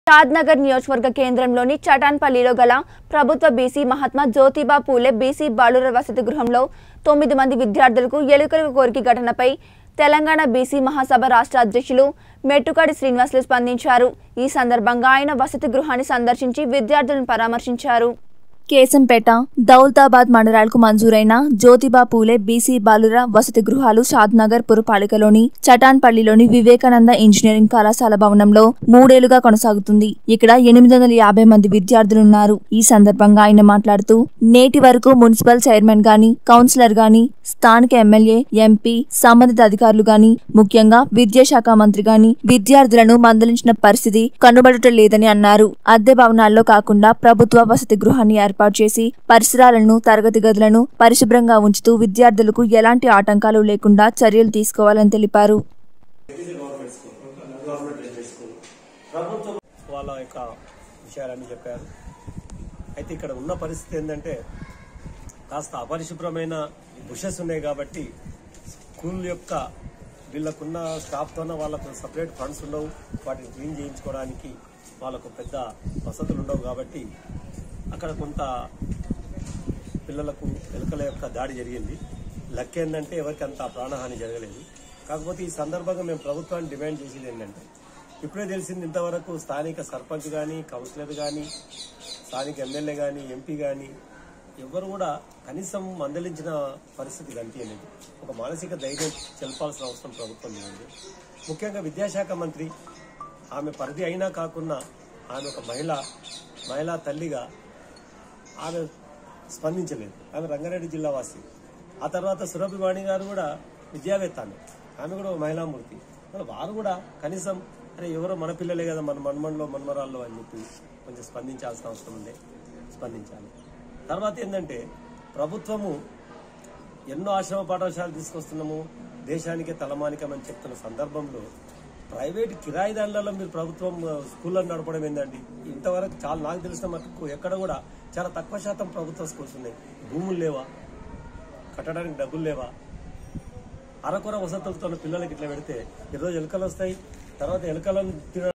షాద్నగర్ నియోజకవర్గ కేంద్రంలోని చటాన్పల్లిలో గల ప్రభుత్వ బీసీ మహాత్మా జ్యోతిబా పూలే బీసీ బాలుర వసతి గృహంలో తొమ్మిది మంది విద్యార్థులకు ఎలుకలు కోరిక ఘటనపై తెలంగాణ బీసీ మహాసభ రాష్ట్ర అధ్యక్షులు మెట్టుకాడి శ్రీనివాసులు స్పందించారు ఈ సందర్భంగా ఆయన వసతి గృహాన్ని సందర్శించి విద్యార్థులను పరామర్శించారు కేశంపేట దౌలతాబాద్ మండలాలకు మంజూరైన జ్యోతిబా పూలే బీసీ బాలుర వసతి గృహాలు షాద్నగర్ పురపాలికలోని చటాన్పల్లిలోని వివేకానంద ఇంజనీరింగ్ కళాశాల భవనంలో మూడేళ్లుగా కొనసాగుతుంది ఇక్కడ ఎనిమిది వందల యాభై మంది విద్యార్థులున్నారు ఈ సందర్భంగా ఆయన మాట్లాడుతూ నేటి వరకు మున్సిపల్ చైర్మన్ గాని కౌన్సిలర్ గాని స్థానిక ఎమ్మెల్యే ఎంపీ సంబంధిత అధికారులు గాని ముఖ్యంగా విద్యాశాఖ మంత్రి గాని విద్యార్థులను మందలించిన పరిస్థితి కనుబడటం లేదని అన్నారు అద్దె భవనాల్లో కాకుండా ప్రభుత్వ వసతి గృహాన్ని ఏర్పాటు చేసి పరిసరాలను తరగతి గదులను పరిశుభ్రంగా ఉంచుతూ విద్యార్థులకు ఎలాంటి ఆటంకాలు లేకుండా చర్యలు తీసుకోవాలని తెలిపారు వాళ్ళ యొక్క విషయాలన్నీ చెప్పారు అయితే ఇక్కడ ఉన్న పరిస్థితి ఏంటంటే కాస్త అపరిశుభ్రమైన బుషెస్ ఉన్నాయి కాబట్టి స్కూల్ యొక్క వీళ్ళకున్న స్టాఫ్తోన వాళ్ళకు సపరేట్ ఫండ్స్ ఉండవు వాటిని క్లీన్ చేయించుకోవడానికి వాళ్ళకు పెద్ద వసతులు ఉండవు కాబట్టి అక్కడ కొంత పిల్లలకు ఎలుకల యొక్క దాడి జరిగింది లక్ ఏంటంటే ఎవరికి అంత ప్రాణహాని జరగలేదు కాకపోతే ఈ సందర్భంగా మేము ప్రభుత్వాన్ని డిమాండ్ చేసేది ఏంటంటే ఇప్పుడే తెలిసింది ఇంతవరకు స్థానిక సర్పంచ్ కానీ కౌన్సిలర్ కానీ స్థానిక ఎమ్మెల్యే కానీ ఎంపీ కానీ ఎవరు కూడా కనీసం మందలించిన పరిస్థితి కనిపించలేదు ఒక మానసిక ధైర్యం తెలపాల్సిన అవసరం ప్రభుత్వం మీద ఉంది ముఖ్యంగా విద్యాశాఖ మంత్రి ఆమె పరిధి అయినా కాకుండా ఆమె ఒక మహిళ మహిళా తల్లిగా ఆమె స్పందించలేదు ఆమె రంగారెడ్డి జిల్లా వాసి ఆ తర్వాత సురభి వాణి గారు కూడా విద్యావేత్త ఆమె ఆమె కూడా ఒక మహిళామూర్తి మరి వారు కూడా కనీసం అరే ఎవరో మన పిల్లలే కదా మన మన్మన్లో మన్మరాల్లో అని చెప్పి కొంచెం స్పందించాల్సిన అవసరం ఉండే స్పందించాలి తర్వాత ఏంటంటే ప్రభుత్వము ఎన్నో ఆశ్రమ పాఠశాలలు తీసుకొస్తున్నాము దేశానికే తలమానికమని చెప్తున్న సందర్భంలో ప్రైవేట్ కిరాయిదారులలో మీరు ప్రభుత్వం ఆ, స్కూళ్ళను నడపడం ఏందండి ఇంతవరకు చాలా నాకు తెలిసిన మటుకు ఎక్కడ కూడా చాలా తక్కువ శాతం ప్రభుత్వ స్కూల్స్ ఉన్నాయి భూములు లేవా కట్టడానికి డబ్బులు లేవా అరకొర వసతులతో ఉన్న పిల్లలకి ఇట్లా పెడితే ఈరోజు ఎలుకలు వస్తాయి తర్వాత ఎలుకలను తిన